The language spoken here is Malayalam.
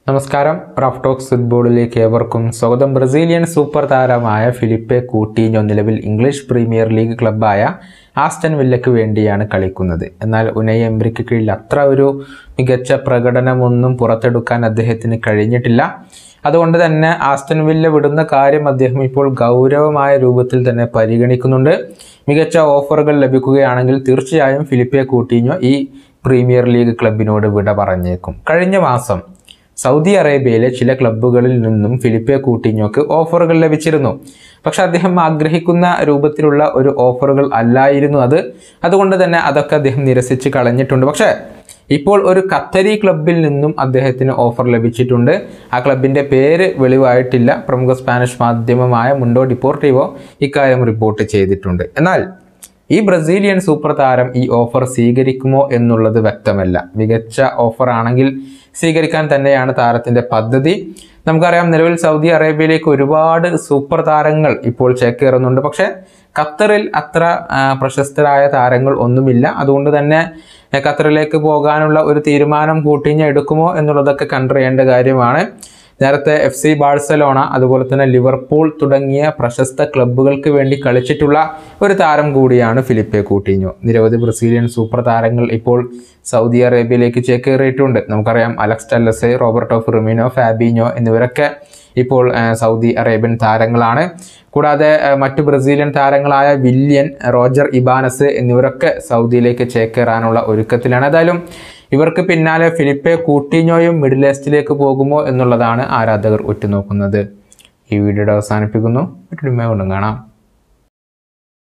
നമസ്കാരം റാഫ് ടോക്സ് ഫുട്ബോളിലേക്ക് ഏവർക്കും സ്വാഗതം ബ്രസീലിയൻ സൂപ്പർ താരമായ ഫിലിപ്പെ കൂട്ടീഞ്ഞോ നിലവിൽ ഇംഗ്ലീഷ് പ്രീമിയർ ലീഗ് ക്ലബ്ബായ ആസ്റ്റൻ വില്ലയ്ക്ക് വേണ്ടിയാണ് കളിക്കുന്നത് എന്നാൽ ഉനയ് എംബ്രിക്ക് കീഴിൽ അത്ര ഒരു മികച്ച പ്രകടനമൊന്നും പുറത്തെടുക്കാൻ അദ്ദേഹത്തിന് കഴിഞ്ഞിട്ടില്ല അതുകൊണ്ട് തന്നെ ആസ്റ്റൻ വില്ല വിടുന്ന കാര്യം അദ്ദേഹം ഇപ്പോൾ ഗൗരവമായ രൂപത്തിൽ തന്നെ പരിഗണിക്കുന്നുണ്ട് മികച്ച ഓഫറുകൾ ലഭിക്കുകയാണെങ്കിൽ തീർച്ചയായും ഫിലിപ്പെ കൂട്ടീഞ്ഞോ ഈ പ്രീമിയർ ലീഗ് ക്ലബിനോട് വിട പറഞ്ഞേക്കും കഴിഞ്ഞ മാസം സൗദി അറേബ്യയിലെ ചില ക്ലബ്ബുകളിൽ നിന്നും ഫിലിപ്പെ കൂട്ടിഞ്ഞോക്ക് ഓഫറുകൾ ലഭിച്ചിരുന്നു പക്ഷെ അദ്ദേഹം ആഗ്രഹിക്കുന്ന രൂപത്തിലുള്ള ഒരു ഓഫറുകൾ അല്ലായിരുന്നു അത് അതുകൊണ്ട് തന്നെ അതൊക്കെ അദ്ദേഹം നിരസിച്ച് കളഞ്ഞിട്ടുണ്ട് പക്ഷേ ഇപ്പോൾ ഒരു ഖത്തരി ക്ലബിൽ നിന്നും അദ്ദേഹത്തിന് ഓഫർ ലഭിച്ചിട്ടുണ്ട് ആ ക്ലബിൻ്റെ പേര് വെളിവായിട്ടില്ല പ്രമുഖ സ്പാനിഷ് മാധ്യമമായ മുണ്ടോ ഡിപ്പോർട്ടീവോ ഇക്കാര്യം റിപ്പോർട്ട് ചെയ്തിട്ടുണ്ട് എന്നാൽ ഈ ബ്രസീലിയൻ സൂപ്പർ താരം ഈ ഓഫർ സ്വീകരിക്കുമോ എന്നുള്ളത് വ്യക്തമല്ല മികച്ച ഓഫർ ആണെങ്കിൽ സ്വീകരിക്കാൻ തന്നെയാണ് താരത്തിന്റെ പദ്ധതി നമുക്കറിയാം നിലവിൽ സൗദി അറേബ്യയിലേക്ക് ഒരുപാട് സൂപ്പർ താരങ്ങൾ ഇപ്പോൾ ചേക്കേറുന്നുണ്ട് പക്ഷേ ഖത്തറിൽ അത്ര ആ, പ്രശസ്തരായ താരങ്ങൾ ഒന്നുമില്ല അതുകൊണ്ട് തന്നെ ആ, ഖത്തറിലേക്ക് പോകാനുള്ള ഒരു തീരുമാനം കൂട്ടിഞ്ഞ് എടുക്കുമോ എന്നുള്ളതൊക്കെ കണ്ടറിയേണ്ട കാര്യമാണ് നേരത്തെ എഫ് സി ബാഴ്സലോണ അതുപോലെ തന്നെ ലിവർപൂൾ തുടങ്ങിയ പ്രശസ്ത ക്ലബ്ബുകൾക്ക് വേണ്ടി കളിച്ചിട്ടുള്ള ഒരു താരം കൂടിയാണ് ഫിലിപ്പെ കൂട്ടിഞ്ഞോ നിരവധി ബ്രസീലിയൻ സൂപ്പർ താരങ്ങൾ ഇപ്പോൾ സൗദി അറേബ്യയിലേക്ക് ചേക്കേറിയിട്ടുണ്ട് നമുക്കറിയാം Alex Telles Roberto Firmino Fabinho എന്നിവരൊക്കെ ഇപ്പോൾ ആ, സൗദി അറേബ്യൻ താരങ്ങളാണ് കൂടാതെ ആ, മറ്റു ബ്രസീലിയൻ താരങ്ങളായ വില്യൻ റോജർ ഇബാനസ് എന്നിവരൊക്കെ സൗദിയിലേക്ക് ചേക്കേറാനുള്ള ഒരുക്കത്തിലാണ് ഏതായാലും ഇവർക്ക് പിന്നാലെ ഫിലിപ്പെ കൂട്ടിഞ്ഞോയും മിഡിൽ ഈസ്റ്റിലേക്ക് പോകുമോ എന്നുള്ളതാണ് ആരാധകർ ഉറ്റുനോക്കുന്നത് ഈ വീഡിയോയുടെ അവസാനിപ്പിക്കുന്നു മറ്റൊരു കൊണ്ടും കാണാം